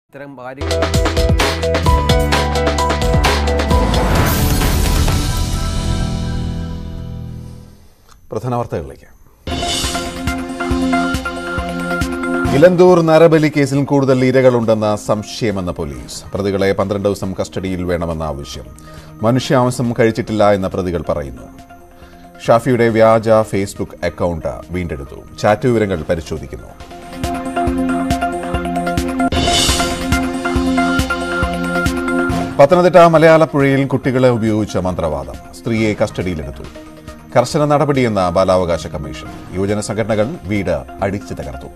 ഇത്തരം കാര്യങ്ങൾ പ്രധാന വാർത്തകളിലേക്ക് ഇലന്തൂർ നരബലി കേസിൽ കൂടുതൽ ഇരകളുണ്ടെന്ന സംശയമെന്ന പോലീസ് പ്രതികളെ പന്ത്രണ്ട് ദിവസം കസ്റ്റഡിയിൽ വേണമെന്ന ആവശ്യം മനുഷ്യാംശം കഴിച്ചിട്ടില്ല എന്ന പ്രതികൾ പറയുന്നു ഷാഫിയുടെ വ്യാജ ഫേസ്ബുക്ക് അക്കൗണ്ട് വീണ്ടെടുത്തു ചാറ്റ് വിവരങ്ങൾ പരിശോധിക്കുന്നു പത്തനംതിട്ട മലയാളപ്പുഴയിൽ കുട്ടികളെ ഉപയോഗിച്ച മന്ത്രവാദം സ്ത്രീയെ കസ്റ്റഡിയിലെടുത്തു കർശന നടപടിയെന്ന ബാലാവകാശ കമ്മീഷൻ യുവജന സംഘടനകൾ വീട് അടിച്ചു തകർത്തു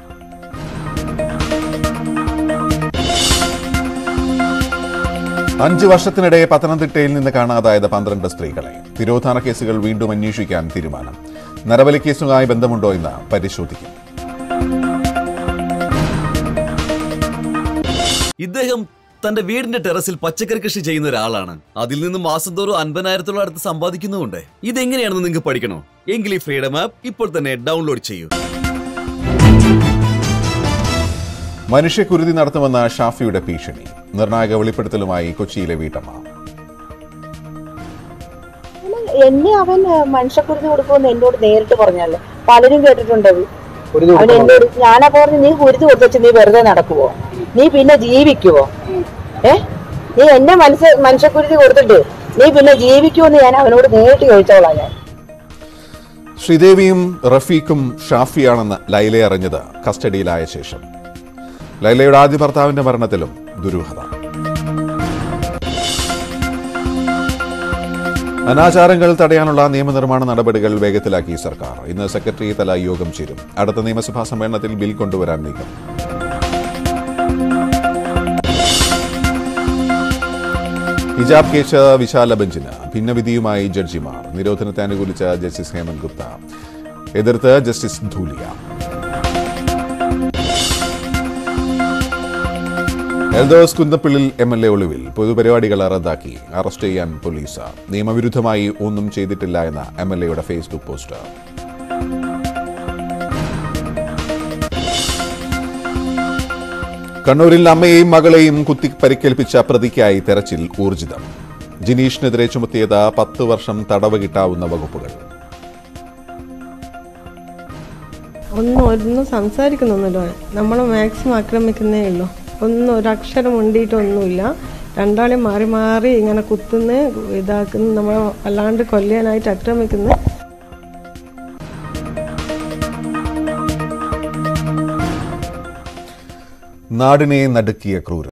അഞ്ച് വർഷത്തിനിടെ പത്തനംതിട്ടയിൽ നിന്ന് കാണാതായത് പന്ത്രണ്ട് സ്ത്രീകളെ തിരോധാന കേസുകൾ വീണ്ടും അന്വേഷിക്കാൻ തീരുമാനം നരബലി കേസുമായി ബന്ധമുണ്ടോ എന്ന് പരിശോധിക്കും ഇദ്ദേഹം തന്റെ വീടിന്റെ ടെറസിൽ പച്ചക്കറി കൃഷി ചെയ്യുന്ന ഒരാളാണ് അതിൽ നിന്ന് മാസം തോറും അൻപതിനായിരത്തോളം അടുത്ത് സമ്പാദിക്കുന്നുമുണ്ട് ഇതെങ്ങനെയാണെന്ന് നിങ്ങൾക്ക് പഠിക്കണോ എങ്കിൽ ഈ ഫ്രീഡം ആപ്പ് ഇപ്പോൾ തന്നെ ഡൗൺലോഡ് ചെയ്യൂ മനുഷ്യക്കുരുതി നടത്തുമെന്ന ഷാഫിയുടെ ഭീഷണി നിർണായക വെളിപ്പെടുത്തലുമായി കൊച്ചിയിലെ വീട്ടമ്മ എന്നെ അവൻ മനുഷ്യക്കുരുതി കൊടുക്കുമെന്ന് എന്നോട് നേരിട്ട് പറഞ്ഞല്ലേ പലരും കേട്ടിട്ടുണ്ട് അത്. അവൻ എന്നോട് ഞാനാ പറഞ്ഞു നീ കുരുതി കൊടുത്തു നീ വെറുതെ നടക്കുവോ നീ പിന്നെ ജീവിക്കുവോ ഏ നീ എന്നെ മനസ്സ് മനുഷ്യക്കുരുതി കൊടുത്തിട്ട് നീ പിന്നെ ജീവിക്കുമെന്ന് ഞാൻ അവനോട് നേരിട്ട് ചോദിച്ചോളാം ഞാൻ ശ്രീദേവിയും റഫീഖും ഷാഫിയാണെന്ന് ലൈല അറിഞ്ഞത് കസ്റ്റഡിയിലായ ശേഷം ലൈലയുടെ ആദ്യ ഭർത്താവിന്റെ മരണത്തിലും ദുരൂഹത അനാചാരങ്ങൾ തടയാനുള്ള നിയമനിർമ്മാണ നടപടികൾ വേഗത്തിലാക്കി സർക്കാർ ഇന്ന് സെക്രട്ടറി തല യോഗം ചേരും അടുത്ത നിയമസഭാ സമ്മേളനത്തിൽ ബിൽ കൊണ്ടുവരാൻ നീക്കം ഹിജാബ് കേസ് വിശാല ബെഞ്ചിന് ഭിന്നവിധിയുമായി ജഡ്ജിമാർ നിരോധനത്തെ അനുകൂലിച്ച ജസ്റ്റിസ് ഹേമന്ത് ഗുപ്ത എതിർത്ത് justice Dhulia Eldhose Kunnappillil M L A ഒളിവിൽ പൊതുപരിപാടികൾ റദ്ദാക്കി അറസ്റ്റ് ചെയ്യാൻ പോലീസ് നിയമവിരുദ്ധമായി ഒന്നും ചെയ്തിട്ടില്ല എന്ന എം എൽ എയുടെ ഫേസ്ബുക്ക് പോസ്റ്റ് കണ്ണൂരിൽ അമ്മയെയും മകളെയും കുത്തി പരിക്കേൽപ്പിച്ച പ്രതിക്കായി തെരച്ചിൽ ഊർജിതം ജിനീഷിനെതിരെ ചുമത്തിയത് പത്ത് വർഷം തടവ് കിട്ടാവുന്ന വകുപ്പുകൾ ഒന്നും ഒന്നും സംസാരിക്കുന്നൊന്നുമില്ല നമ്മൾ മാക്സിമം ആക്രമിക്കുന്നേ ഉള്ളൂ ഒന്നും ഒരു അക്ഷരം ഉണ്ടിയിട്ടൊന്നുമില്ല രണ്ടാളെ മാറി മാറി ഇങ്ങനെ കുത്തുന്ന് ഇതാക്കുന്നു നമ്മളെ വല്ലാണ്ട് കൊല്ലാനായിട്ട് ആക്രമിക്കുന്നു നാടിനെ നടുക്കിയ ക്രൂരത